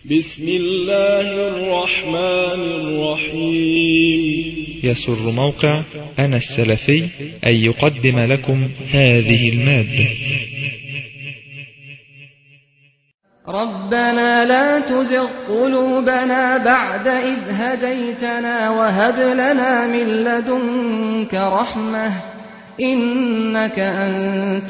بسم الله الرحمن الرحيم يسر موقع أنا السلفي أن يقدم لكم هذه المادة ربنا لا تزغ قلوبنا بعد إذ هديتنا وهب لنا من لدنك رحمة إنك أنت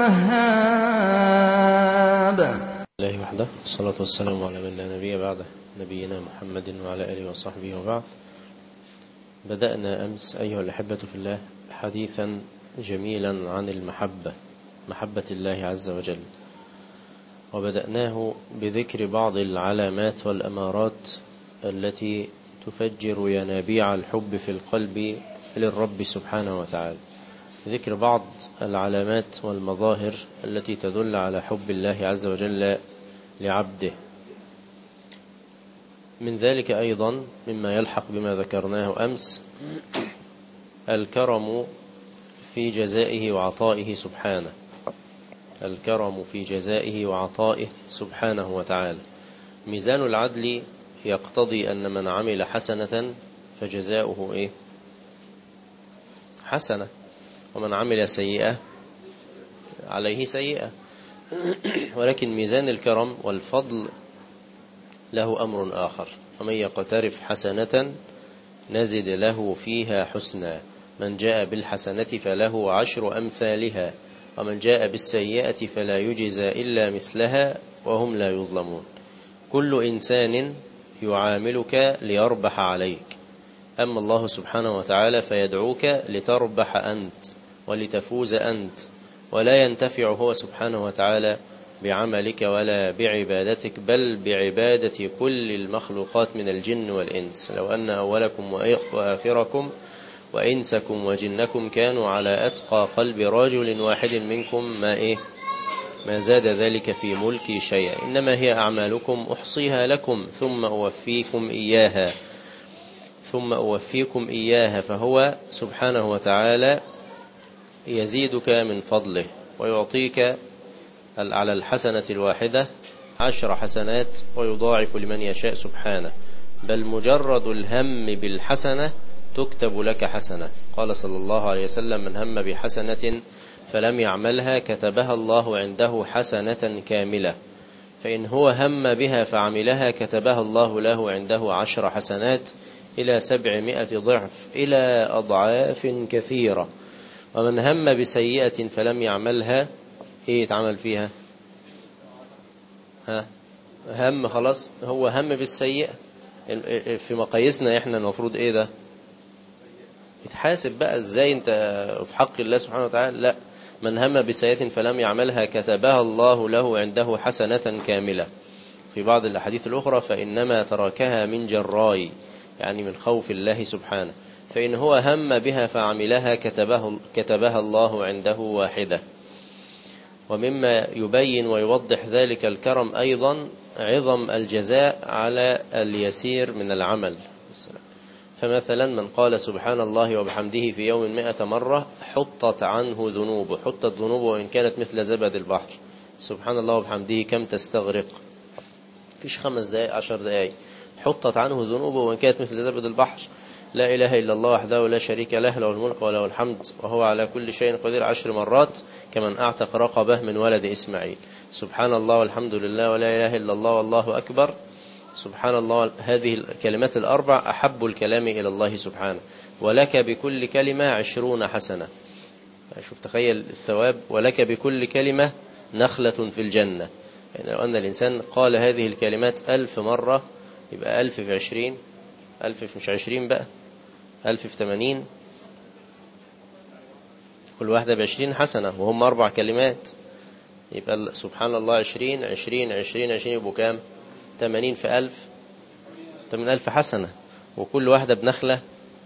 الوهاب الله وحده والصلاة والسلام على من لا نبي بعده نبينا محمد وعلى آله وصحبه وبعد بدأنا أمس أيها الأحبة في الله حديثا جميلا عن المحبة محبة الله عز وجل وبدأناه بذكر بعض العلامات والأمارات التي تفجر ينابيع الحب في القلب للرب سبحانه وتعالى ذكر بعض العلامات والمظاهر التي تدل على حب الله عز وجل لعبده من ذلك أيضا مما يلحق بما ذكرناه أمس الكرم في جزائه وعطائه سبحانه الكرم في جزائه وعطائه سبحانه وتعالى ميزان العدل يقتضي أن من عمل حسنة فجزاؤه إيه حسنة ومن عمل سيئة عليه سيئة ولكن ميزان الكرم والفضل له أمر آخر ومن يقترف حسنة نزد له فيها حسنا من جاء بالحسنة فله عشر أمثالها ومن جاء بالسيئة فلا يجزى إلا مثلها وهم لا يظلمون كل إنسان يعاملك ليربح عليك أما الله سبحانه وتعالى فيدعوك لتربح أنت ولتفوز أنت ولا ينتفع هو سبحانه وتعالى بعملك ولا بعبادتك بل بعبادة كل المخلوقات من الجن والإنس لو أن أولكم وآخركم وإنسكم وجنكم كانوا على أتقى قلب رجل واحد منكم ما إيه ما زاد ذلك في ملكي شيئا إنما هي أعمالكم أحصيها لكم ثم أوفيكم إياها ثم أوفيكم إياها فهو سبحانه وتعالى يزيدك من فضله ويعطيك على الحسنة الواحدة عشر حسنات ويضاعف لمن يشاء سبحانه بل مجرد الهم بالحسنة تكتب لك حسنة قال صلى الله عليه وسلم من هم بحسنة فلم يعملها كتبها الله عنده حسنة كاملة فإن هو هم بها فعملها كتبها الله له عنده عشر حسنات إلى سبعمائة ضعف إلى أضعاف كثيرة ومن هم بسيئة فلم يعملها ايه يتعمل فيها ها هم خلاص هو هم بالسيئة في مقاييسنا احنا المفروض ايه ده يتحاسب بقى ازاي انت في حق الله سبحانه وتعالى لا من هم بسيئة فلم يعملها كتبها الله له عنده حسنة كاملة في بعض الأحاديث الأخرى فإنما تركها من جراي يعني من خوف الله سبحانه فإن هو هم بها فعملها كتبه كتبها الله عنده واحدة ومما يبين ويوضح ذلك الكرم أيضا عظم الجزاء على اليسير من العمل فمثلا من قال سبحان الله وبحمده في يوم مئة مرة حطت عنه ذنوبه حطت ذنوبه وإن كانت مثل زبد البحر سبحان الله وبحمده كم تستغرق فيش خمس دقائق عشر دقائق حطت عنه ذنوبه وإن كانت مثل زبد البحر لا إله إلا الله وحده لا شريك له له الملك وله الحمد وهو على كل شيء قدير عشر مرات كمن أعتق رقبه من ولد إسماعيل سبحان الله والحمد لله ولا إله إلا الله والله أكبر سبحان الله هذه الكلمات الأربع أحب الكلام إلى الله سبحانه ولك بكل كلمة عشرون حسنة شوف تخيل الثواب ولك بكل كلمة نخلة في الجنة يعني لو أن الإنسان قال هذه الكلمات ألف مرة يبقى ألف في عشرين ألف في مش عشرين بقى ألف في ثمانين كل واحدة بعشرين حسنة وهم أربع كلمات يبقى سبحان الله عشرين عشرين عشرين عشرين يبقوا كام ثمانين في ألف ثمانين ألف حسنة وكل واحدة بنخلة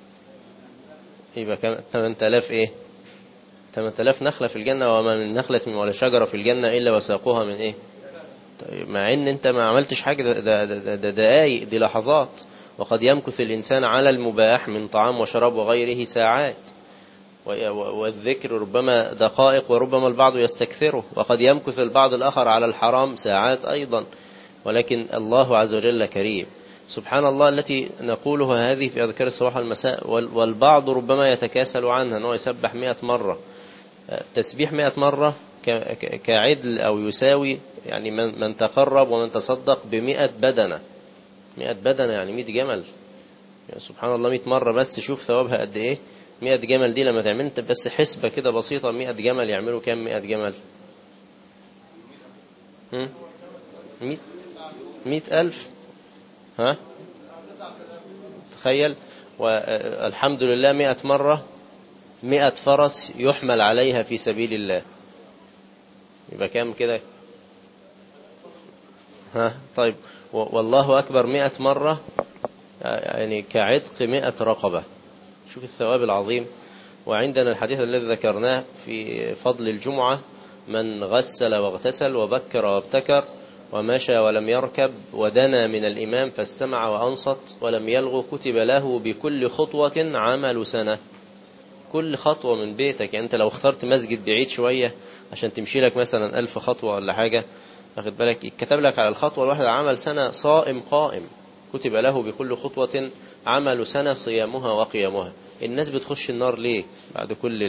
يبقى كام ثمان آلاف إيه ثمان آلاف نخلة في الجنة وما من نخلة ولا شجرة في الجنة إلا وساقها من إيه طيب مع ان انت ما عملتش حاجة ده, ده, ده, ده دقايق دي لحظات وقد يمكث الإنسان على المباح من طعام وشراب وغيره ساعات والذكر ربما دقائق وربما البعض يستكثره وقد يمكث البعض الآخر على الحرام ساعات أيضا ولكن الله عز وجل كريم سبحان الله التي نقولها هذه في أذكار الصباح والمساء والبعض ربما يتكاسل عنها أنه يسبح مئة مرة تسبيح مئة مرة كعدل أو يساوي يعني من, من تقرب ومن تصدق بمئة بدنة مئة بدنة يعني مئة جمل يعني سبحان الله مئة مرة بس شوف ثوابها قد إيه مئة جمل دي لما تعمل انت بس حسبة كده بسيطة مئة جمل يعملوا كام مئة جمل مئة مئة ألف ها تخيل والحمد لله مئة مرة مئة فرس يحمل عليها في سبيل الله يبقى كام كده ها طيب والله أكبر مئة مرة يعني كعتق مئة رقبة شوف الثواب العظيم وعندنا الحديث الذي ذكرناه في فضل الجمعة من غسل واغتسل وبكر وابتكر ومشى ولم يركب ودنا من الإمام فاستمع وأنصت ولم يلغو كتب له بكل خطوة عمل سنة كل خطوة من بيتك يعني أنت لو اخترت مسجد بعيد شوية عشان تمشي لك مثلا ألف خطوة ولا حاجة واخد بالك كتب لك على الخطوة الواحدة عمل سنة صائم قائم كتب له بكل خطوة عمل سنة صيامها وقيامها الناس بتخش النار ليه بعد كل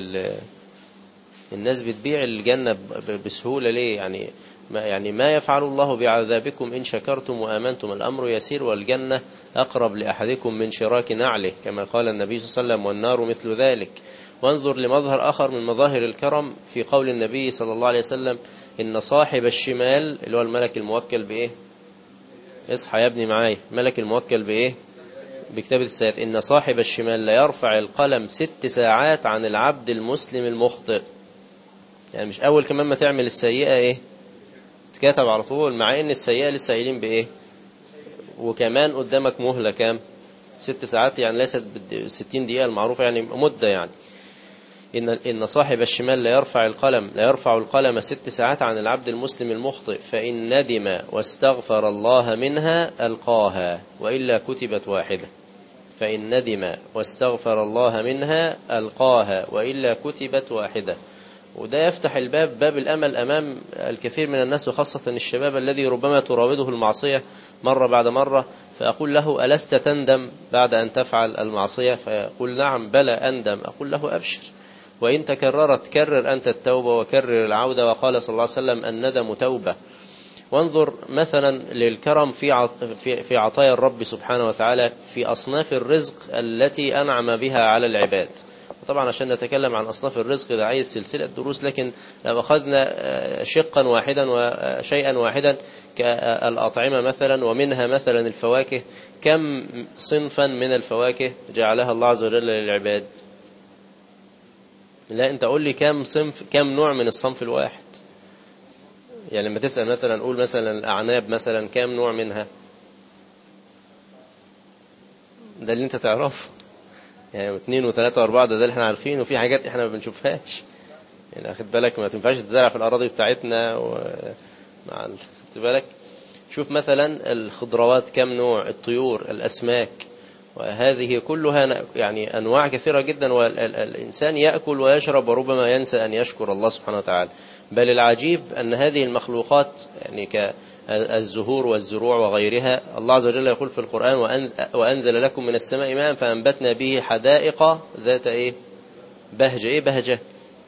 الناس بتبيع الجنة بسهولة ليه يعني ما يعني ما يفعل الله بعذابكم إن شكرتم وآمنتم الأمر يسير والجنة أقرب لأحدكم من شراك نعله كما قال النبي صلى الله عليه وسلم والنار مثل ذلك وانظر لمظهر آخر من مظاهر الكرم في قول النبي صلى الله عليه وسلم إن صاحب الشمال اللي هو الملك الموكل بإيه اصحى يا ابني معايا الملك الموكل بإيه بكتابة السيئات إن صاحب الشمال لا يرفع القلم ست ساعات عن العبد المسلم المخطئ يعني مش أول كمان ما تعمل السيئة إيه تكاتب على طول مع ان السيئة لسه قايلين بايه وكمان قدامك مهلة كام ست ساعات يعني ليست ستين دقيقة المعروفة يعني مدة يعني إن, إن صاحب الشمال لا يرفع القلم لا يرفع القلم ست ساعات عن العبد المسلم المخطئ فإن ندم واستغفر الله منها ألقاها وإلا كتبت واحدة فإن ندم واستغفر الله منها ألقاها وإلا كتبت واحدة وده يفتح الباب باب الأمل أمام الكثير من الناس وخاصة الشباب الذي ربما تراوده المعصية مرة بعد مرة فأقول له ألست تندم بعد أن تفعل المعصية فيقول نعم بلى أندم أقول له أبشر وإن تكررت كرر أنت التوبة وكرر العودة وقال صلى الله عليه وسلم الندم توبة وانظر مثلا للكرم في في عطايا الرب سبحانه وتعالى في أصناف الرزق التي أنعم بها على العباد طبعا عشان نتكلم عن أصناف الرزق ده عايز سلسلة دروس لكن لو أخذنا شقا واحدا وشيئا واحدا كالأطعمة مثلا ومنها مثلا الفواكه كم صنفا من الفواكه جعلها الله عز وجل للعباد لا انت قول لي كم صنف كم نوع من الصنف الواحد يعني لما تسأل مثلا قول مثلا الأعناب مثلا كم نوع منها ده اللي انت تعرفه يعني اثنين وثلاثة واربعة ده, ده اللي احنا عارفينه وفي حاجات احنا ما بنشوفهاش يعني اخد بالك ما تنفعش تزرع في الأراضي بتاعتنا ومع خد بالك شوف مثلا الخضروات كم نوع الطيور الأسماك وهذه كلها يعني أنواع كثيرة جدا والإنسان يأكل ويشرب وربما ينسى أن يشكر الله سبحانه وتعالى بل العجيب أن هذه المخلوقات يعني كالزهور والزروع وغيرها الله عز وجل يقول في القرآن وأنزل لكم من السماء ماء فأنبتنا به حدائق ذات إيه بهجة إيه بهجة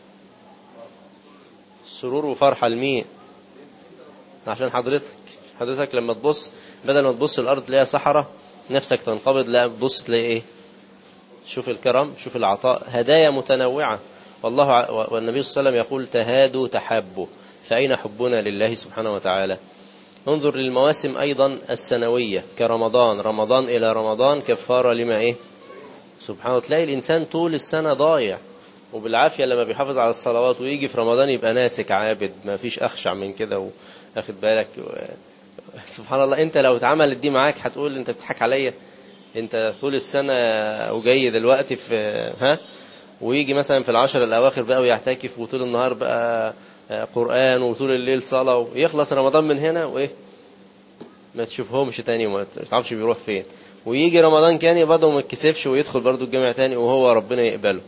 سرور وفرحة المين عشان حضرتك حضرتك لما تبص بدل ما تبص الأرض تلاقيها صحراء نفسك تنقبض لا تبص تلاقي ايه شوف الكرم شوف العطاء هدايا متنوعة والله والنبي صلى الله عليه وسلم يقول تهادوا تحبوا فأين حبنا لله سبحانه وتعالى انظر للمواسم أيضا السنوية كرمضان رمضان إلى رمضان كفارة لما إيه سبحانه تلاقي الإنسان طول السنة ضايع وبالعافية لما بيحافظ على الصلوات ويجي في رمضان يبقى ناسك عابد ما فيش أخشع من كده واخد بالك سبحان الله انت لو اتعملت دي معاك هتقول انت بتضحك عليا انت طول السنة وجاي دلوقتي في ها ويجي مثلا في العشر الاواخر بقى ويعتكف وطول النهار بقى قرآن وطول الليل صلاة ويخلص رمضان من هنا وايه ما تشوفهمش تاني وما تعرفش بيروح فين ويجي رمضان تاني برضه ما يتكسفش ويدخل برضه الجامع تاني وهو ربنا يقبله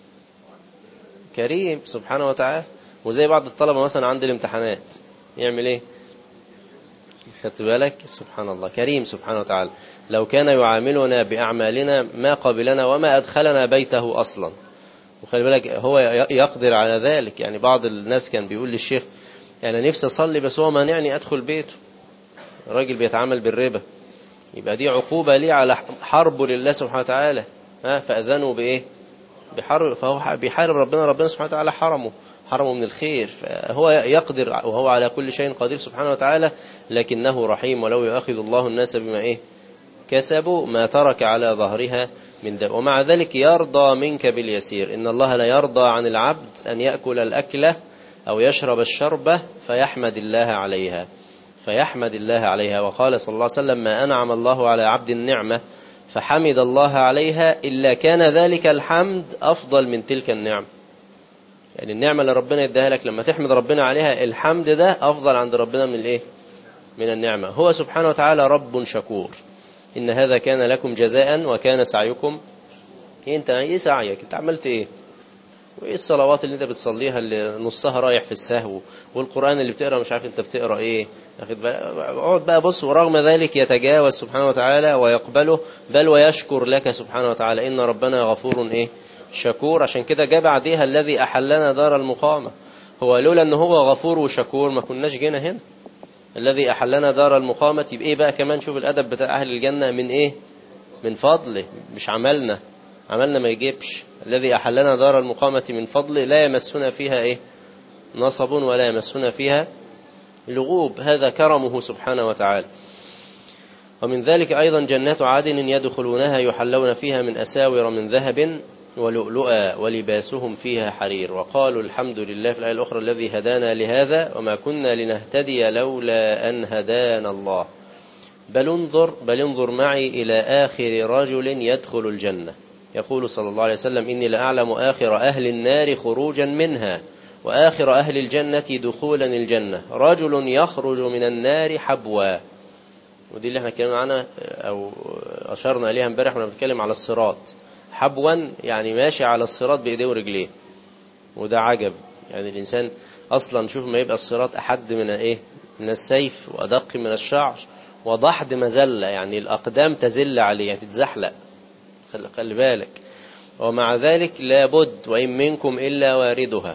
كريم سبحانه وتعالى وزي بعض الطلبة مثلا عند الامتحانات يعمل ايه خدت بالك سبحان الله كريم سبحانه وتعالى لو كان يعاملنا بأعمالنا ما قبلنا وما أدخلنا بيته أصلا وخلي بالك هو يقدر على ذلك يعني بعض الناس كان بيقول للشيخ أنا نفسي أصلي بس هو مانعني أدخل بيته راجل بيتعامل بالربا يبقى دي عقوبة ليه على حربه لله سبحانه وتعالى ها فأذنوا بإيه بحرب فهو بيحارب ربنا ربنا سبحانه وتعالى حرمه حرمه من الخير فهو يقدر وهو على كل شيء قدير سبحانه وتعالى لكنه رحيم ولو يؤاخذ الله الناس بما إيه كسبوا ما ترك على ظهرها من دم ومع ذلك يرضى منك باليسير إن الله لا يرضى عن العبد أن يأكل الأكلة أو يشرب الشربة فيحمد الله عليها فيحمد الله عليها وقال صلى الله عليه وسلم ما أنعم الله على عبد النعمة فحمد الله عليها إلا كان ذلك الحمد أفضل من تلك النعمة يعني النعمة اللي ربنا يديها لك لما تحمد ربنا عليها الحمد ده أفضل عند ربنا من الإيه من النعمة هو سبحانه وتعالى رب شكور إن هذا كان لكم جزاء وكان سعيكم إيه أنت إيه سعيك أنت عملت إيه وإيه الصلوات اللي أنت بتصليها اللي نصها رايح في السهو والقرآن اللي بتقرأ مش عارف أنت بتقرأ إيه اقعد بقى بص ورغم ذلك يتجاوز سبحانه وتعالى ويقبله بل ويشكر لك سبحانه وتعالى إن ربنا غفور إيه شكور عشان كده جاء بعديها الذي أحلنا دار المقامة هو لولا أنه هو غفور وشكور ما كناش جينا هنا الذي أحلنا دار المقامة يبقى إيه بقى كمان شوف الأدب بتاع أهل الجنة من إيه من فضله مش عملنا عملنا ما يجيبش الذي أحلنا دار المقامة من فضله لا يمسنا فيها إيه نصب ولا يمسنا فيها لغوب هذا كرمه سبحانه وتعالى ومن ذلك أيضا جنات عدن يدخلونها يحلون فيها من أساور من ذهب ولؤلؤا ولباسهم فيها حرير وقالوا الحمد لله في الآية الأخرى الذي هدانا لهذا وما كنا لنهتدي لولا أن هدانا الله بل انظر بل انظر معي إلى آخر رجل يدخل الجنة يقول صلى الله عليه وسلم إني لأعلم آخر أهل النار خروجا منها وآخر أهل الجنة دخولا الجنة رجل يخرج من النار حبوا ودي اللي احنا اتكلمنا عنها أو أشرنا إليها امبارح وانا بنتكلم على الصراط حبوا يعني ماشي على الصراط بإيديه ورجليه وده عجب يعني الإنسان أصلا شوف ما يبقى الصراط أحد من إيه من السيف وأدق من الشعر وضحد مزلة يعني الأقدام تزل عليه يعني تتزحلق خلي بالك ومع ذلك لابد وإن منكم إلا واردها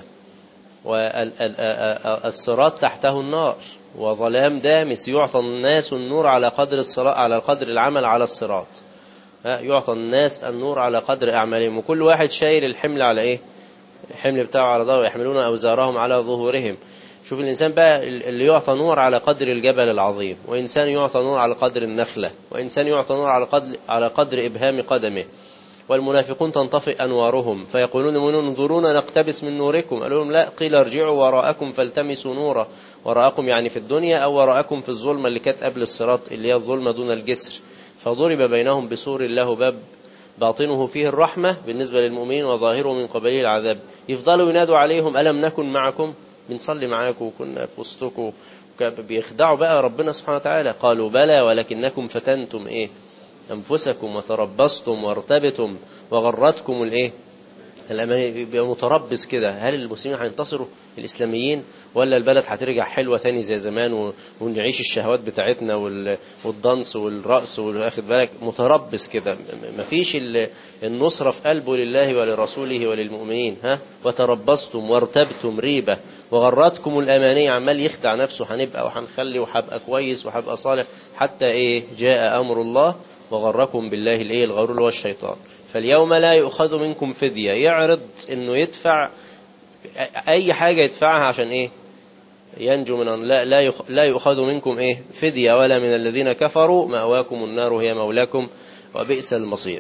والصراط تحته النار وظلام دامس يعطى الناس النور على قدر الصراط على قدر العمل على الصراط يعطى الناس النور على قدر أعمالهم وكل واحد شايل الحمل على إيه الحمل بتاعه على ظهره يحملون أوزارهم على ظهورهم شوف الإنسان بقى اللي يعطى نور على قدر الجبل العظيم وإنسان يعطى نور على قدر النخلة وإنسان يعطى نور على قدر, على قدر إبهام قدمه والمنافقون تنطفئ أنوارهم فيقولون من انظرونا نقتبس من نوركم قالوا لهم لا قيل ارجعوا وراءكم فالتمسوا نورا وراءكم يعني في الدنيا أو وراءكم في الظلمة اللي كانت قبل الصراط اللي هي الظلمة دون الجسر فضرب بينهم بسور له باب باطنه فيه الرحمة بالنسبة للمؤمنين وظاهره من قبله العذاب يفضلوا ينادوا عليهم ألم نكن معكم بنصلي معاكم وكنا في وسطكم بيخدعوا بقى ربنا سبحانه وتعالى قالوا بلى ولكنكم فتنتم إيه أنفسكم وتربصتم وارتبتم وغرتكم الإيه الأماني يبقى متربص كده هل المسلمين هينتصروا الإسلاميين ولا البلد هترجع حلوة تاني زي زمان ونعيش الشهوات بتاعتنا والضنس والرأس واخد بالك متربص كده مفيش النصرة في قلبه لله ولرسوله وللمؤمنين ها وتربصتم وارتبتم ريبة وغرتكم الأماني عمال يخدع نفسه هنبقى وهنخلي وهبقى كويس وهبقى صالح حتى إيه جاء أمر الله وغركم بالله الإيه الغرور اللي هو الشيطان فاليوم لا يؤخذ منكم فدية يعرض انه يدفع اي حاجة يدفعها عشان ايه ينجو من لا لا لا يؤخذ منكم ايه فدية ولا من الذين كفروا مأواكم النار هي مولاكم وبئس المصير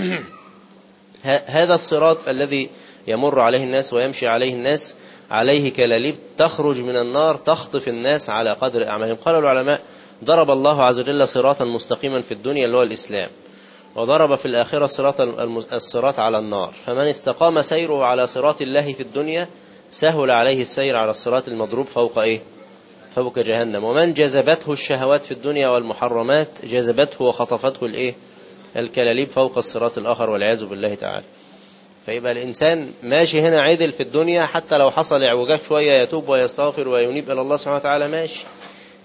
هذا الصراط الذي يمر عليه الناس ويمشي عليه الناس عليه كلاليب تخرج من النار تخطف الناس على قدر أعمالهم قال العلماء ضرب الله عز وجل صراطا مستقيما في الدنيا اللي هو الإسلام وضرب في الآخرة الصراط, الصراط على النار فمن استقام سيره على صراط الله في الدنيا سهل عليه السير على الصراط المضروب فوق إيه فوق جهنم ومن جذبته الشهوات في الدنيا والمحرمات جذبته وخطفته الإيه الكلاليب فوق الصراط الآخر والعياذ بالله تعالى فيبقى الإنسان ماشي هنا عدل في الدنيا حتى لو حصل اعوجاج شوية يتوب ويستغفر وينيب إلى الله سبحانه وتعالى ماشي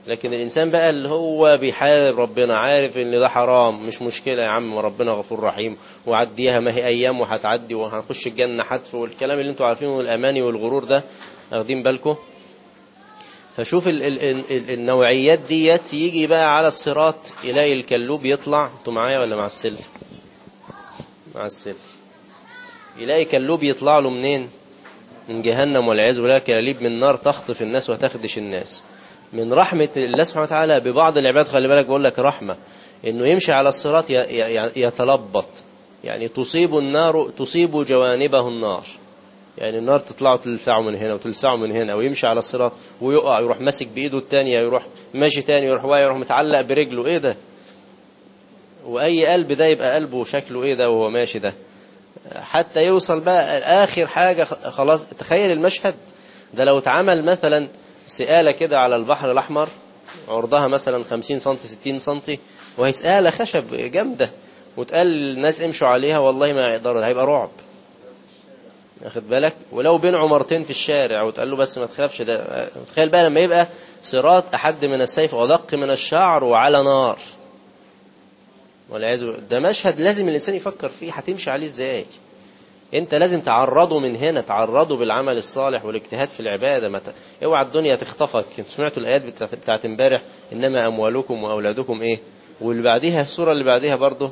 لكن الإنسان بقى اللي هو بيحارب ربنا عارف إن ده حرام مش مشكلة يا عم ربنا غفور رحيم وعديها ما هي أيام وهتعدي وهنخش الجنة حتف والكلام اللي انتوا عارفينه الأماني والغرور ده واخدين بالكم فشوف ال ال ال النوعيات ديت يجي بقى على الصراط يلاقي الكلوب يطلع انتوا معايا ولا مع السلف مع السلف يلاقي كلوب يطلع له منين من جهنم والعياذ بالله كلاليب من نار تخطف الناس وتخدش الناس من رحمة الله سبحانه وتعالى ببعض العباد خلي بالك بقول لك رحمة انه يمشي على الصراط يتلبط يعني تصيب النار تصيب جوانبه النار يعني النار تطلع وتلسعه من هنا وتلسعه من هنا ويمشي على الصراط ويقع يروح ماسك بايده التانية يروح ماشي تاني يروح واقع يروح متعلق برجله ايه ده واي قلب ده يبقى قلبه شكله ايه ده وهو ماشي ده حتى يوصل بقى اخر حاجة خلاص تخيل المشهد ده لو اتعمل مثلا سقالة كده على البحر الاحمر عرضها مثلا 50 سم 60 سم وهي سقالة خشب جامدة وتقال للناس امشوا عليها والله ما يقدروا هيبقى رعب واخد بالك ولو بين عمرتين في الشارع وتقال له بس ما تخافش ده تخيل بقى لما يبقى صراط أحد من السيف ودق من الشعر وعلى نار والعياذ ده مشهد لازم الإنسان يفكر فيه هتمشي عليه ازاي انت لازم تعرضه من هنا تعرضه بالعمل الصالح والاجتهاد في العبادة متى اوعى الدنيا تخطفك سمعتوا الآيات بتاعت امبارح إنما أموالكم وأولادكم إيه واللي بعديها السورة اللي بعديها برضه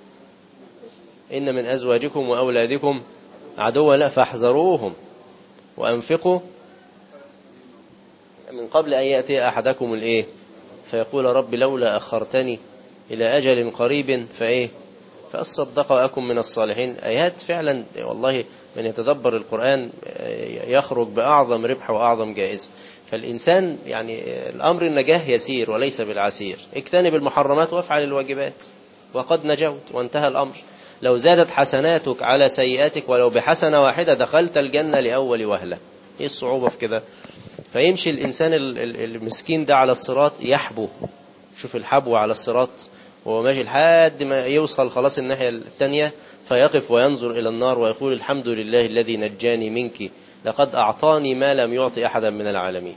إن من أزواجكم وأولادكم عدوا لا فاحذروهم وأنفقوا من قبل أن يأتي أحدكم الإيه فيقول رب لولا أخرتني إلى أجل قريب فإيه فأصدق وأكن من الصالحين آيات فعلا والله من يتدبر القرآن يخرج بأعظم ربح وأعظم جائزة فالإنسان يعني الأمر النجاه يسير وليس بالعسير اجتنب المحرمات وافعل الواجبات وقد نجوت وانتهى الأمر لو زادت حسناتك على سيئاتك ولو بحسنة واحدة دخلت الجنة لأول وهلة ايه الصعوبة في كده فيمشي الإنسان المسكين ده على الصراط يحبو شوف الحبو على الصراط وهو ماشي لحد ما يوصل خلاص الناحية الثانية فيقف وينظر إلى النار ويقول الحمد لله الذي نجاني منك لقد أعطاني ما لم يعطي أحدا من العالمين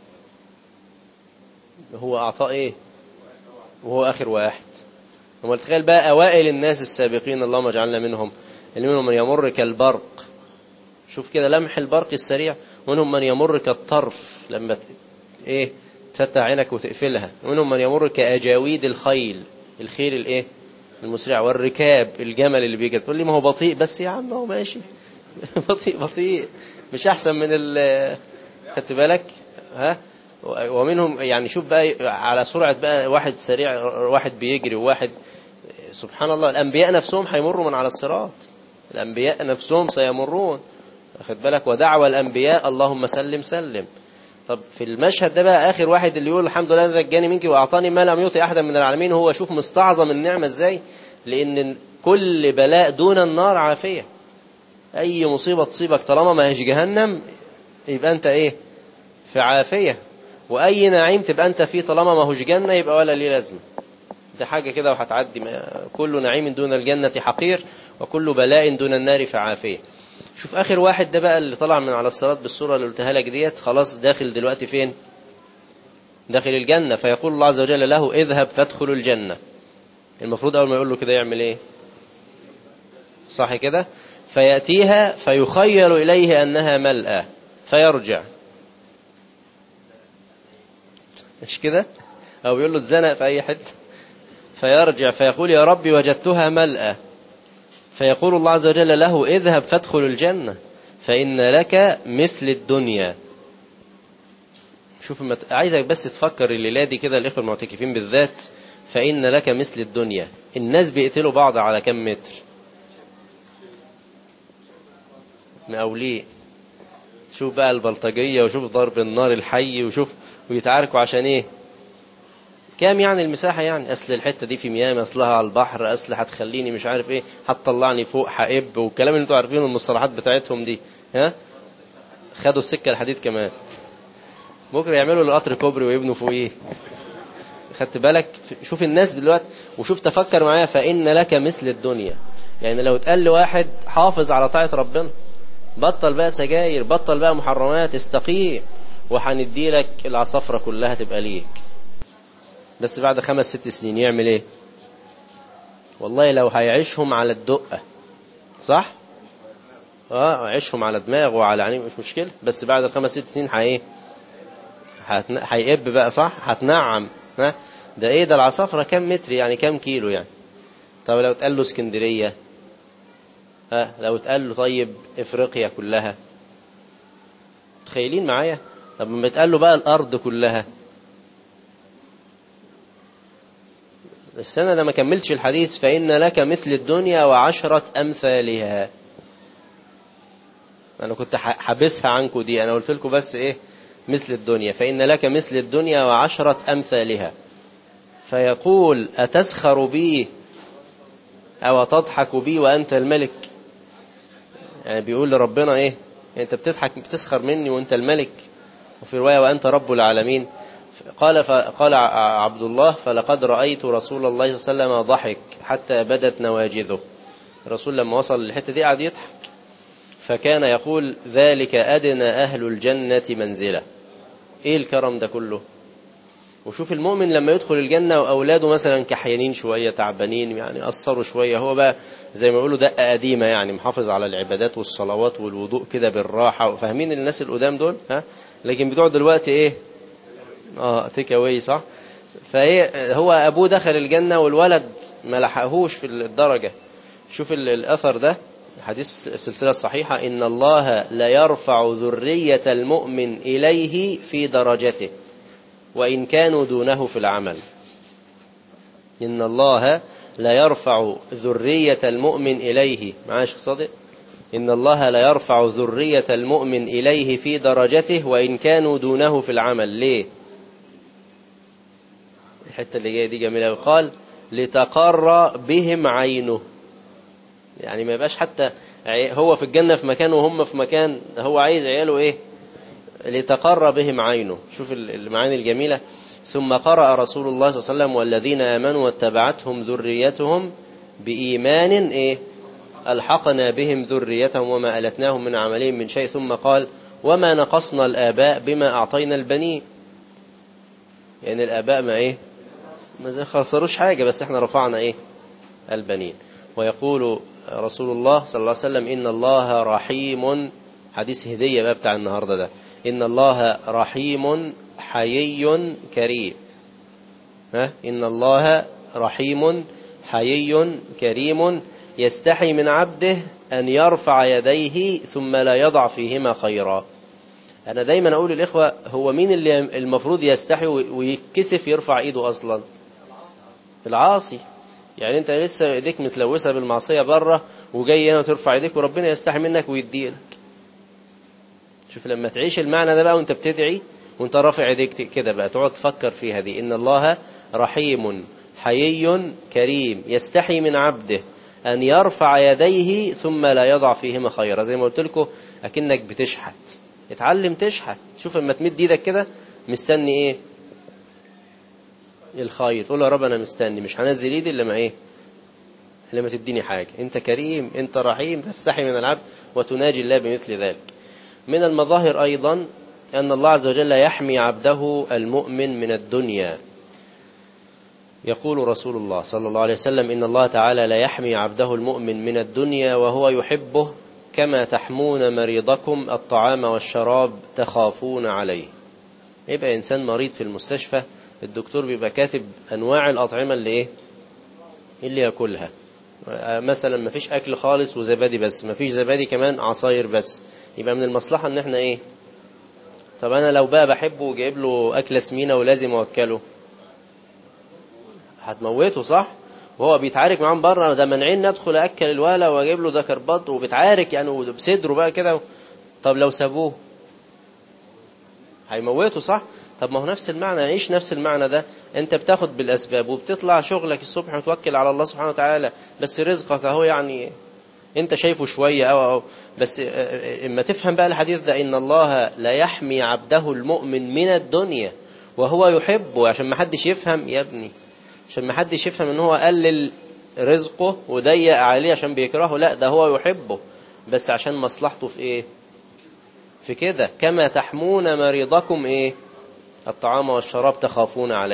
هو أعطاه إيه وهو آخر واحد وما تخيل بقى أوائل الناس السابقين اللهم اجعلنا منهم اللي منهم من يمر كالبرق شوف كده لمح البرق السريع ومنهم من يمر كالطرف لما ايه تفتح عينك وتقفلها ومنهم من يمر كأجاويد الخيل الخيل الايه المسرع والركاب الجمل اللي بيجي تقول لي ما هو بطيء بس يا عم هو ماشي بطيء بطيء مش احسن من ال خدت بالك ها ومنهم يعني شوف بقى على سرعة بقى واحد سريع واحد بيجري وواحد سبحان الله الأنبياء نفسهم هيمروا من على الصراط الأنبياء نفسهم سيمرون واخد بالك ودعوى الأنبياء اللهم سلم سلم طب في المشهد ده بقى آخر واحد اللي يقول الحمد لله نجاني منك وأعطاني ما لم يعطي أحدا من العالمين هو شوف مستعظم النعمة إزاي لأن كل بلاء دون النار عافية أي مصيبة تصيبك طالما ما هيش جهنم يبقى أنت إيه في عافية وأي نعيم تبقى أنت فيه طالما ما هوش جنة يبقى ولا ليه لازمة ده حاجة كده وهتعدي كل نعيم دون الجنة حقير وكل بلاء دون النار فعافية شوف آخر واحد ده بقى اللي طلع من على الصراط بالصورة اللي قلتها لك ديت خلاص داخل دلوقتي فين داخل الجنة فيقول الله عز وجل له اذهب فادخل الجنة المفروض أول ما يقول له كده يعمل ايه صح كده فيأتيها فيخيل إليه أنها ملأة فيرجع مش كده أو يقول له اتزنق في أي حتة فيرجع فيقول يا ربي وجدتها ملأة فيقول الله عز وجل له اذهب فادخل الجنة فإن لك مثل الدنيا شوف مت... عايزك بس تفكر الليلة دي كده الإخوة المعتكفين بالذات فإن لك مثل الدنيا الناس بيقتلوا بعض على كم متر مقاولين شوف بقى البلطجية وشوف ضرب النار الحي وشوف ويتعاركوا عشان ايه كام يعني المساحة يعني أصل الحتة دي في مياه أصلها على البحر أصل هتخليني مش عارف إيه هتطلعني فوق حقب والكلام اللي أنتوا عارفينه المصطلحات بتاعتهم دي ها خدوا السكة الحديد كمان بكرة يعملوا القطر كوبري ويبنوا فوقيه خدت بالك شوف الناس دلوقتي وشوف تفكر معايا فإن لك مثل الدنيا يعني لو اتقال لواحد حافظ على طاعة ربنا بطل بقى سجاير بطل بقى محرمات استقيم وهندي لك العصفرة كلها تبقى ليك بس بعد خمس ست سنين يعمل ايه والله لو هيعيشهم على الدقة صح اه عيشهم على دماغه وعلى عينيه مش مشكلة بس بعد الخمس ست سنين هي ايه هتن- هيقب بقى صح هتنعم ها ده ايه ده العصافرة كام متر يعني كام كيلو يعني طب لو اتقال له اسكندرية ها لو اتقال له طيب افريقيا كلها متخيلين معايا طب لما اتقال له بقى الارض كلها السنة ده ما كملتش الحديث فإن لك مثل الدنيا وعشرة أمثالها أنا كنت ح- حابسها عنكم دي أنا قلت لكم بس إيه مثل الدنيا فإن لك مثل الدنيا وعشرة أمثالها فيقول أتسخر بي أو تضحك بي وأنت الملك يعني بيقول لربنا إيه أنت بتضحك بتسخر مني وأنت الملك وفي رواية وأنت رب العالمين قال قال عبد الله فلقد رأيت رسول الله صلى الله عليه وسلم ضحك حتى بدت نواجذه الرسول لما وصل للحتة دي قعد يضحك فكان يقول ذلك أدنى أهل الجنة منزلة إيه الكرم ده كله وشوف المؤمن لما يدخل الجنة وأولاده مثلا كحيانين شوية تعبانين يعني قصروا شوية هو بقى زي ما يقولوا دقة قديمة يعني محافظ على العبادات والصلوات والوضوء كده بالراحة فاهمين الناس القدام دول ها لكن بتوع دلوقتي ايه اه تيك اواي صح فايه هو ابوه دخل الجنة والولد ما لحقهوش في الدرجة شوف ال- الاثر ده حديث السلسلة الصحيحة إن الله لا يرفع ذرية المؤمن إليه في درجته وإن كانوا دونه في العمل إن الله لا يرفع ذرية المؤمن إليه معاش صادق إن الله لا يرفع ذرية المؤمن إليه في درجته وإن كانوا دونه في العمل ليه الحتة اللي جاية دي جميلة قال لتقر بهم عينه يعني ما يبقاش حتى عي- هو في الجنة في مكان وهم في مكان هو عايز عياله ايه لتقر بهم عينه شوف ال- المعاني الجميلة ثم قرأ رسول الله صلى الله عليه وسلم والذين آمنوا واتبعتهم ذريتهم بإيمان إيه ألحقنا بهم ذريتهم وما ألتناهم من عملهم من شيء ثم قال وما نقصنا الآباء بما أعطينا البنين يعني الآباء ما إيه ما خسروش حاجة بس احنا رفعنا إيه البنين ويقول رسول الله صلى الله عليه وسلم إن الله رحيم حديث هدية بقى بتاع النهاردة ده إن الله رحيم حيي كريم ها إن الله رحيم حيي كريم يستحي من عبده أن يرفع يديه ثم لا يضع فيهما خيرا أنا دايما أقول للإخوة هو مين اللي المفروض يستحي ويتكسف يرفع إيده أصلا العاصي يعني أنت لسه إيديك متلوثة بالمعصية بره وجاي هنا ترفع إيديك وربنا يستحي منك ويديلك شوف لما تعيش المعنى ده بقى وانت بتدعي وانت رافع ايديك كده بقى تقعد تفكر فيها دي ان الله رحيم حيي كريم يستحي من عبده ان يرفع يديه ثم لا يضع فيهما خيرا زي ما قلت لكم اكنك بتشحت اتعلم تشحت شوف لما تمد ايدك كده مستني ايه الخيط قول يا رب انا مستني مش هنزل ايدي الا ما ايه لما تديني حاجه انت كريم انت رحيم تستحي من العبد وتناجي الله بمثل ذلك من المظاهر أيضا أن الله عز وجل يحمي عبده المؤمن من الدنيا يقول رسول الله صلى الله عليه وسلم إن الله تعالى لا يحمي عبده المؤمن من الدنيا وهو يحبه كما تحمون مريضكم الطعام والشراب تخافون عليه يبقى إنسان مريض في المستشفى الدكتور بيبقى كاتب أنواع الأطعمة اللي إيه اللي يأكلها مثلا ما فيش أكل خالص وزبادي بس ما فيش زبادي كمان عصاير بس يبقى من المصلحة ان احنا ايه طب انا لو بقى بحبه وجايب له اكلة سمينة ولازم اوكله هتموته صح وهو بيتعارك معاهم بره ده منعين ندخل اكل الولا واجيب له ده كربات وبيتعارك يعني بصدره بقى كده طب لو سابوه هيموته صح طب ما هو نفس المعنى عيش نفس المعنى ده انت بتاخد بالاسباب وبتطلع شغلك الصبح وتوكل على الله سبحانه وتعالى بس رزقك اهو يعني انت شايفه شوية أو, أو بس اما تفهم بقى الحديث ده ان الله لا يحمي عبده المؤمن من الدنيا وهو يحبه عشان ما حدش يفهم يا ابني عشان ما حدش يفهم ان هو قلل رزقه وضيق عليه عشان بيكرهه لا ده هو يحبه بس عشان مصلحته في ايه في كده كما تحمون مريضكم ايه الطعام والشراب تخافون عليه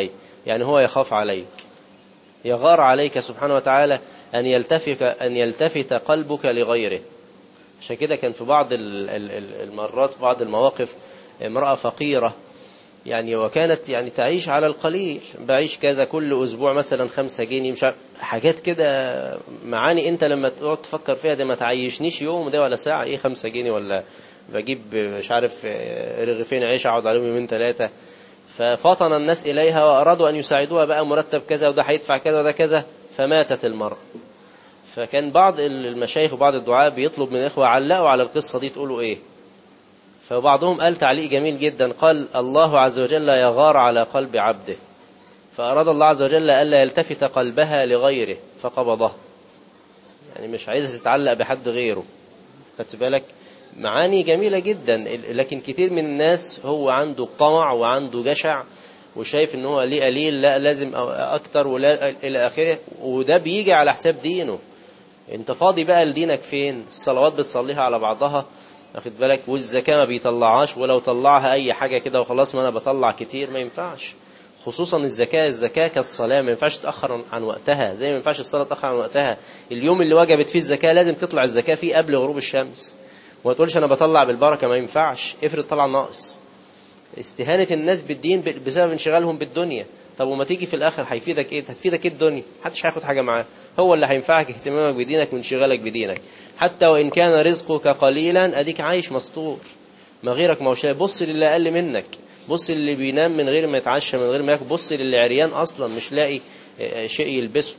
يعني هو يخاف عليك يغار عليك سبحانه وتعالى أن يلتفت, أن يلتفت قلبك لغيره عشان كده كان في بعض المرات في بعض المواقف امرأة فقيرة يعني وكانت يعني تعيش على القليل بعيش كذا كل أسبوع مثلا خمسة جنيه مش حاجات كده معاني أنت لما تقعد تفكر فيها ده ما تعيشنيش يوم ده ولا ساعة إيه خمسة جنيه ولا بجيب مش عارف رغيفين عيش أقعد عليهم يومين ثلاثة ففطن الناس إليها وأرادوا أن يساعدوها بقى مرتب كذا وده هيدفع كذا وده كذا فماتت المرأة فكان بعض المشايخ وبعض الدعاء بيطلب من الإخوة علقوا على القصة دي تقولوا إيه فبعضهم قال تعليق جميل جدا قال الله عز وجل يغار على قلب عبده فأراد الله عز وجل ألا يلتفت قلبها لغيره فقبضه يعني مش عايزة تتعلق بحد غيره خدت بالك معاني جميلة جدا لكن كتير من الناس هو عنده طمع وعنده جشع وشايف ان هو ليه قليل لا لازم اكتر ولا الى اخره وده بيجي على حساب دينه انت فاضي بقى لدينك فين الصلوات بتصليها على بعضها واخد بالك والزكاة ما بيطلعهاش ولو طلعها اي حاجة كده وخلاص ما انا بطلع كتير ما ينفعش خصوصا الزكاة الزكاة كالصلاة ما ينفعش تأخر عن وقتها زي ما ينفعش الصلاة تأخر عن وقتها اليوم اللي وجبت فيه الزكاة لازم تطلع الزكاة فيه قبل غروب الشمس وما تقولش انا بطلع بالبركة ما ينفعش افرض طلع ناقص استهانة الناس بالدين بسبب انشغالهم بالدنيا طب وما تيجي في الاخر هيفيدك ايه هتفيدك ايه الدنيا محدش هياخد حاجة معاه هو اللي هينفعك اهتمامك بدينك وانشغالك بدينك حتى وان كان رزقك قليلا اديك عايش مستور ما غيرك ما هوش بص للي اقل منك بص للي بينام من غير ما يتعشى من غير ما ياكل بص للي عريان اصلا مش لاقي شيء يلبسه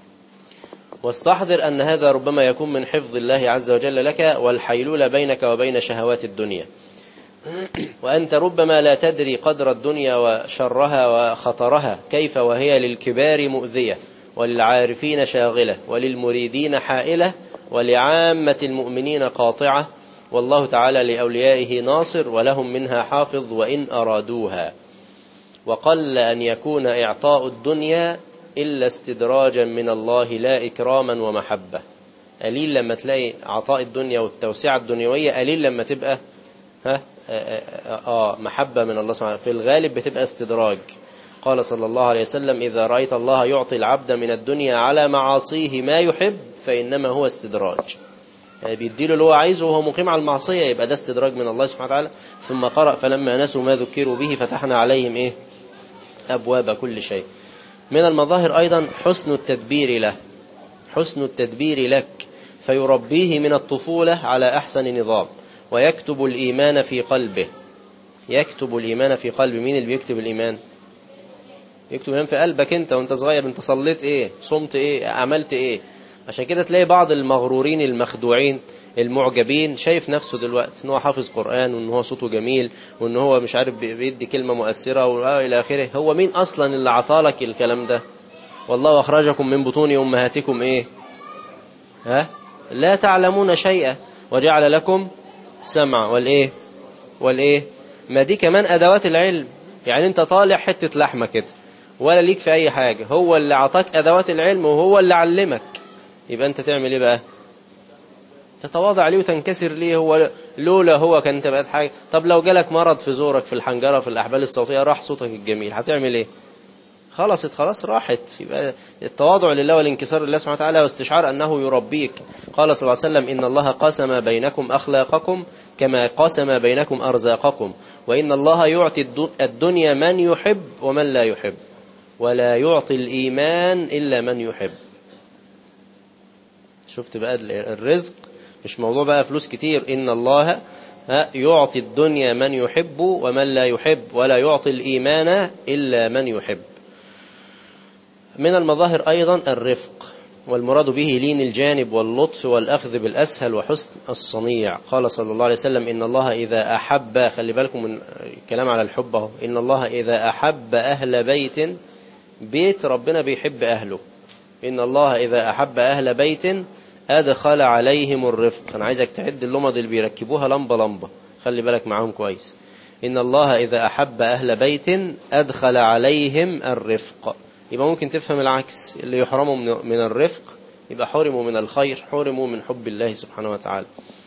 واستحضر أن هذا ربما يكون من حفظ الله عز وجل لك والحيلولة بينك وبين شهوات الدنيا وأنت ربما لا تدري قدر الدنيا وشرها وخطرها كيف وهي للكبار مؤذية وللعارفين شاغلة وللمريدين حائلة ولعامة المؤمنين قاطعة والله تعالى لأوليائه ناصر ولهم منها حافظ وإن أرادوها وقل أن يكون إعطاء الدنيا إلا استدراجا من الله لا إكراما ومحبة قليل لما تلاقي عطاء الدنيا والتوسعة الدنيوية قليل لما تبقى ها آه, آه محبة من الله سبحانه في الغالب بتبقى استدراج قال صلى الله عليه وسلم إذا رأيت الله يعطي العبد من الدنيا على معاصيه ما يحب فإنما هو استدراج يعني بيديله اللي هو عايزه وهو مقيم على المعصية يبقى ده استدراج من الله سبحانه وتعالى ثم قرأ فلما نسوا ما ذكروا به فتحنا عليهم إيه أبواب كل شيء من المظاهر أيضا حسن التدبير له حسن التدبير لك فيربيه من الطفولة على أحسن نظام ويكتب الإيمان في قلبه يكتب الإيمان في قلب مين اللي بيكتب الإيمان يكتب الإيمان في قلبك أنت وأنت صغير أنت صليت إيه صمت إيه عملت إيه عشان كده تلاقي بعض المغرورين المخدوعين المعجبين شايف نفسه دلوقتي ان هو حافظ قرآن وان هو صوته جميل وان هو مش عارف بيدي كلمة مؤثرة والى اخره هو مين اصلا اللي عطالك الكلام ده والله اخرجكم من بطون امهاتكم ايه ها لا تعلمون شيئا وجعل لكم سمع والايه والايه ما دي كمان ادوات العلم يعني انت طالع حتة لحمة كده ولا ليك في اي حاجة هو اللي عطاك ادوات العلم وهو اللي علمك يبقى انت تعمل ايه بقى تتواضع ليه وتنكسر ليه هو لولا هو كان انت بقت حاجة طب لو جالك مرض في زورك في الحنجرة في الأحبال الصوتية راح صوتك الجميل هتعمل ايه خلصت خلاص راحت يبقى التواضع لله والانكسار لله سبحانه وتعالى واستشعار أنه يربيك قال صلى الله عليه وسلم إن الله قسم بينكم أخلاقكم كما قسم بينكم أرزاقكم وإن الله يعطي الدنيا من يحب ومن لا يحب ولا يعطي الإيمان إلا من يحب شفت بقى الرزق مش موضوع بقى فلوس كتير إن الله يعطي الدنيا من يحب ومن لا يحب ولا يعطي الإيمان إلا من يحب من المظاهر أيضا الرفق والمراد به لين الجانب واللطف والأخذ بالأسهل وحسن الصنيع قال صلى الله عليه وسلم إن الله إذا أحب خلي بالكم من الكلام على الحب اهو إن الله إذا أحب أهل بيت بيت ربنا بيحب أهله إن الله إذا أحب أهل بيت أدخل عليهم الرفق أنا عايزك تعد اللمض اللي بيركبوها لمبة لمبة خلي بالك معاهم كويس إن الله إذا أحب أهل بيت أدخل عليهم الرفق يبقى ممكن تفهم العكس اللي يحرموا من الرفق يبقى حرموا من الخير حرموا من حب الله سبحانه وتعالى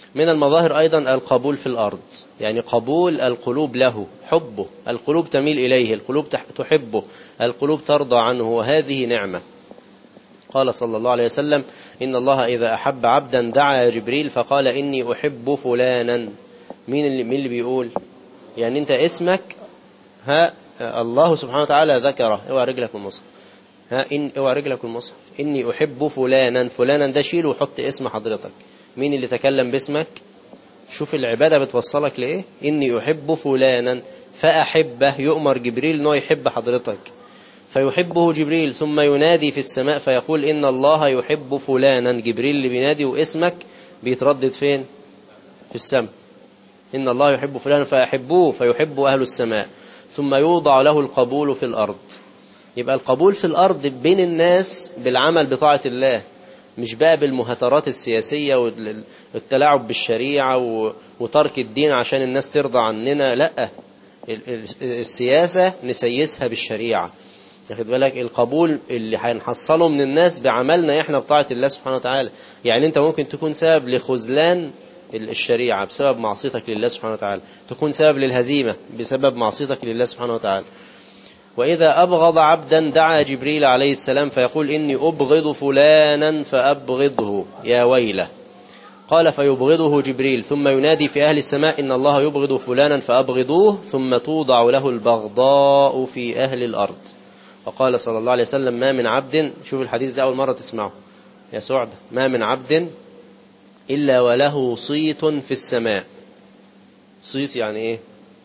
من المظاهر أيضا القبول في الأرض يعني قبول القلوب له حبه القلوب تميل إليه القلوب تح- تحبه القلوب ترضى عنه وهذه نعمة قال صلى الله عليه وسلم إن الله إذا أحب عبدا دعا جبريل فقال إني أحب فلانا مين اللي, مين اللي بيقول يعني أنت اسمك ها الله سبحانه وتعالى ذكره اوعى رجلك من المصحف ها إن اوعى رجلك من المصحف إني أحب فلانا فلانا ده شيل وحط اسم حضرتك مين اللي تكلم باسمك شوف العبادة بتوصلك لإيه إني أحب فلانا فأحبه يؤمر جبريل أنه يحب حضرتك فيحبه جبريل ثم ينادي في السماء فيقول إن الله يحب فلانا جبريل اللي بينادي واسمك بيتردد فين في السماء إن الله يحب فلانا فأحبوه فيحب أهل السماء ثم يوضع له القبول في الأرض يبقى القبول في الأرض بين الناس بالعمل بطاعة الله مش بقى بالمهاترات السياسية والتلاعب بالشريعة و- وترك الدين عشان الناس ترضى عننا لا ال- ال- السياسة نسيسها بالشريعة ياخد بالك القبول اللي هنحصله من الناس بعملنا احنا بطاعة الله سبحانه وتعالى يعني انت ممكن تكون سبب لخذلان ال- الشريعة بسبب معصيتك لله سبحانه وتعالى تكون سبب للهزيمة بسبب معصيتك لله سبحانه وتعالى وإذا أبغض عبدا دعا جبريل عليه السلام فيقول إني أبغض فلانا فأبغضه يا ويله قال فيبغضه جبريل ثم ينادي في أهل السماء إن الله يبغض فلانا فأبغضوه ثم توضع له البغضاء في أهل الأرض وقال صلى الله عليه وسلم ما من عبد شوف الحديث ده أول مرة تسمعه يا سعد ما من عبد إلا وله صيت في السماء صيت يعني إيه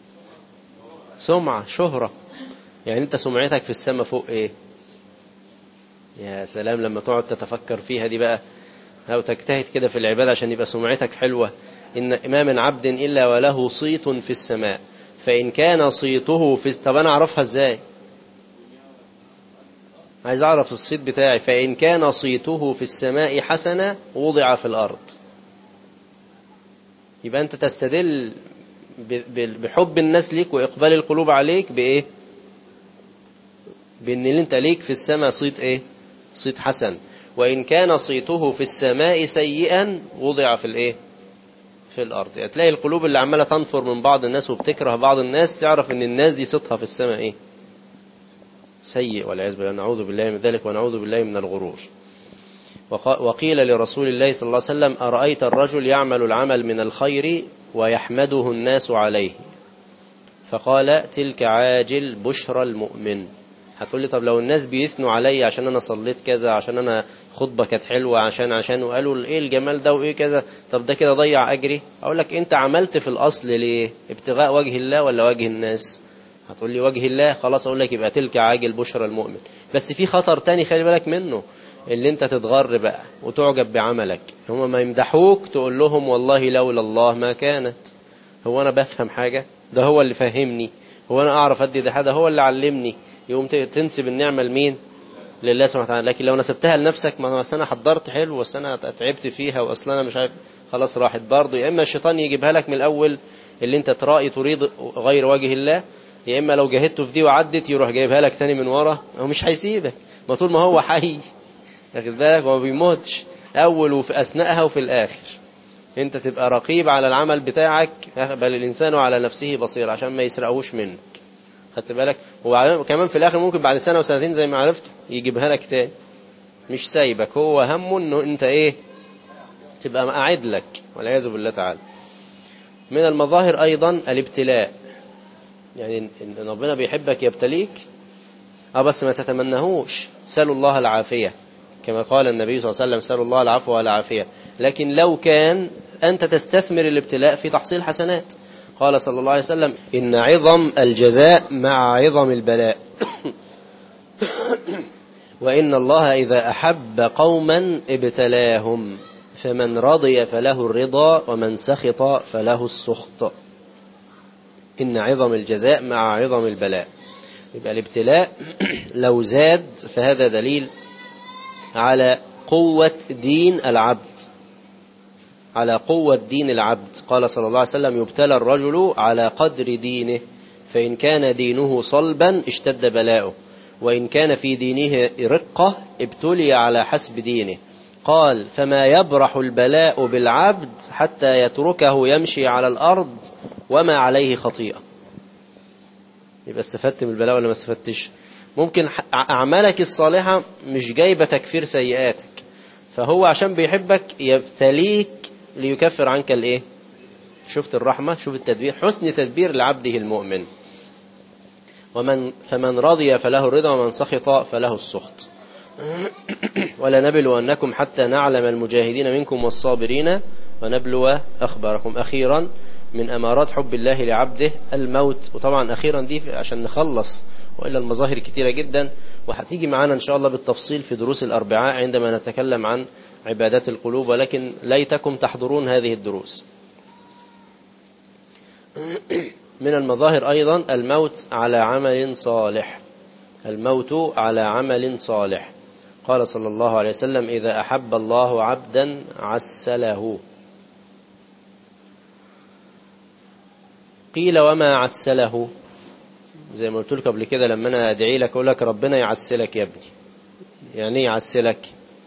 سمعة شهرة يعني أنت سمعتك في السماء فوق إيه يا سلام لما تقعد تتفكر فيها دي بقى أو تجتهد كده في العبادة عشان يبقى سمعتك حلوة إن ما من عبد إلا وله صيت في السماء فإن كان صيته في طب أنا أعرفها إزاي عايز أعرف الصيت بتاعي فإن كان صيته في السماء حسنة وضع في الأرض يبقى أنت تستدل ب- ب- بحب الناس ليك وإقبال القلوب عليك بإيه بأن اللي أنت ليك في السماء صيت إيه صيت حسن وإن كان صيته في السماء سيئا وضع في الإيه في الأرض يعني تلاقي القلوب اللي عمالة تنفر من بعض الناس وبتكره بعض الناس تعرف أن الناس دي صيتها في السماء إيه سيء والعياذ بالله نعوذ بالله من ذلك ونعوذ بالله من الغرور وق- وقيل لرسول الله صلى الله عليه وسلم أرأيت الرجل يعمل العمل من الخير ويحمده الناس عليه فقال تلك عاجل بشرى المؤمن هتقول لي طب لو الناس بيثنوا عليا عشان انا صليت كذا عشان انا خطبه كانت حلوه عشان عشان وقالوا ايه الجمال ده وايه كذا طب ده كده ضيع اجري اقول لك انت عملت في الاصل ليه ابتغاء وجه الله ولا وجه الناس هتقول لي وجه الله خلاص اقول لك يبقى تلك عاجل بشرى المؤمن بس في خطر تاني خلي بالك منه اللي انت تتغر بقى وتعجب بعملك هم ما يمدحوك تقول لهم والله لولا الله ما كانت هو انا بفهم حاجه ده هو اللي فهمني هو انا اعرف ادي ده ده هو اللي علمني يقوم ت- تنسب النعمه لمين لله سبحانه وتعالى لكن لو نسبتها لنفسك ما هو أصل انا حضرت حلو واصل انا تعبت فيها واصل انا مش عارف خلاص راحت برضه يا اما الشيطان يجيبها لك من الاول اللي انت ترائي تريد غير وجه الله يا اما لو جاهدت في دي وعدت يروح جايبها لك تاني من ورا هو مش هيسيبك ما طول ما هو حي واخد بالك وما بيموتش اول وفي اثناءها وفي الاخر انت تبقى رقيب على العمل بتاعك بل الانسان على نفسه بصير عشان ما يسرقهوش منك خدت بالك وكمان في الاخر ممكن بعد سنه وسنتين زي ما عرفت يجيبها لك تاني مش سايبك هو همه انه انت ايه تبقى قاعد لك والعياذ بالله تعالى من المظاهر ايضا الابتلاء يعني ان ربنا بيحبك يبتليك اه بس ما تتمنهوش سلوا الله العافيه كما قال النبي صلى الله عليه وسلم سلوا الله العفو والعافيه لكن لو كان انت تستثمر الابتلاء في تحصيل حسنات قال صلى الله عليه وسلم إن عظم الجزاء مع عظم البلاء وإن الله إذا أحب قوما ابتلاهم فمن رضي فله الرضا ومن سخط فله السخط إن عظم الجزاء مع عظم البلاء يبقى الابتلاء لو زاد فهذا دليل على قوة دين العبد على قوة دين العبد قال صلى الله عليه وسلم يبتلى الرجل على قدر دينه فإن كان دينه صلبا اشتد بلاؤه وإن كان في دينه رقة ابتلي على حسب دينه قال فما يبرح البلاء بالعبد حتى يتركه يمشي على الأرض وما عليه خطيئة يبقى استفدت من البلاء ولا ما استفدتش ممكن أعمالك الصالحة مش جايبة تكفير سيئاتك فهو عشان بيحبك يبتليك ليكفر عنك الايه شفت الرحمة شوف التدبير حسن تدبير لعبده المؤمن ومن فمن رضي فله الرضا ومن سخط فله السخط ولنبلونكم حتى نعلم المجاهدين منكم والصابرين ونبلو أخباركم أخيرا من أمارات حب الله لعبده الموت وطبعا أخيرا دي عشان نخلص وإلا المظاهر كتيرة جدا وهتيجي معانا إن شاء الله بالتفصيل في دروس الأربعاء عندما نتكلم عن عبادات القلوب ولكن ليتكم تحضرون هذه الدروس من المظاهر أيضا الموت على عمل صالح الموت على عمل صالح قال صلى الله عليه وسلم إذا أحب الله عبدا عسله قيل وما عسله زي ما قلت لك قبل كده لما أنا أدعي لك أقول لك ربنا يعسلك يا ابني يعني ايه يعسلك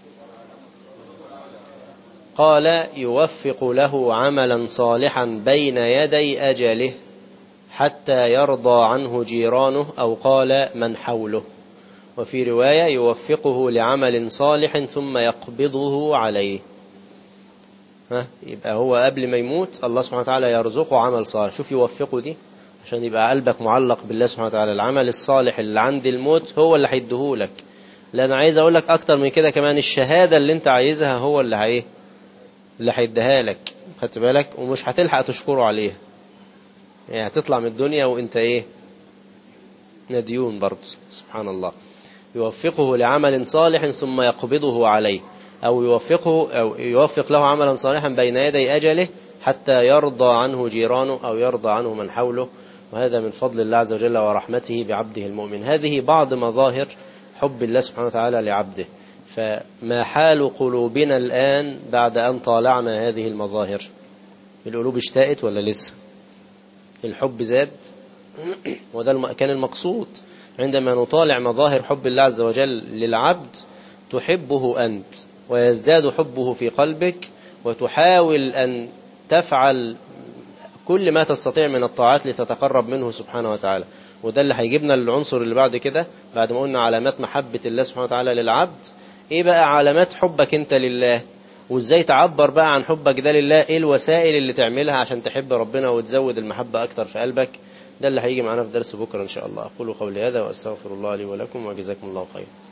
قال يوفق له عملا صالحا بين يدي أجله حتى يرضى عنه جيرانه أو قال من حوله وفي رواية يوفقه لعمل صالح ثم يقبضه عليه ها يبقى هو قبل ما يموت الله سبحانه وتعالى يرزقه عمل صالح شوف يوفقه دي عشان يبقى قلبك معلق بالله سبحانه وتعالى العمل الصالح اللي عند الموت هو اللي هيديهولك لا انا عايز اقول لك اكتر من كده كمان الشهادة اللي انت عايزها هو اللي هايه اللي هيديها لك خدت بالك ومش هتلحق تشكره عليها يعني هتطلع من الدنيا وانت ايه نديون برضه سبحان الله يوفقه لعمل صالح ثم يقبضه عليه أو يوفقه أو يوفق له عملا صالحا بين يدي أجله حتى يرضى عنه جيرانه أو يرضى عنه من حوله وهذا من فضل الله عز وجل ورحمته بعبده المؤمن هذه بعض مظاهر حب الله سبحانه وتعالى لعبده فما حال قلوبنا الآن بعد أن طالعنا هذه المظاهر القلوب اشتاقت ولا لسه الحب زاد وده كان المقصود عندما نطالع مظاهر حب الله عز وجل للعبد تحبه أنت ويزداد حبه في قلبك وتحاول أن تفعل كل ما تستطيع من الطاعات لتتقرب منه سبحانه وتعالى وده اللي هيجيبنا للعنصر اللي بعد كده بعد ما قلنا علامات محبة الله سبحانه وتعالى للعبد ايه بقى علامات حبك انت لله وازاي تعبر بقى عن حبك ده لله ايه الوسائل اللي تعملها عشان تحب ربنا وتزود المحبة اكتر في قلبك ده اللي هيجي معانا في درس بكرة ان شاء الله اقول قولي هذا واستغفر الله لي ولكم وجزاكم الله خيرا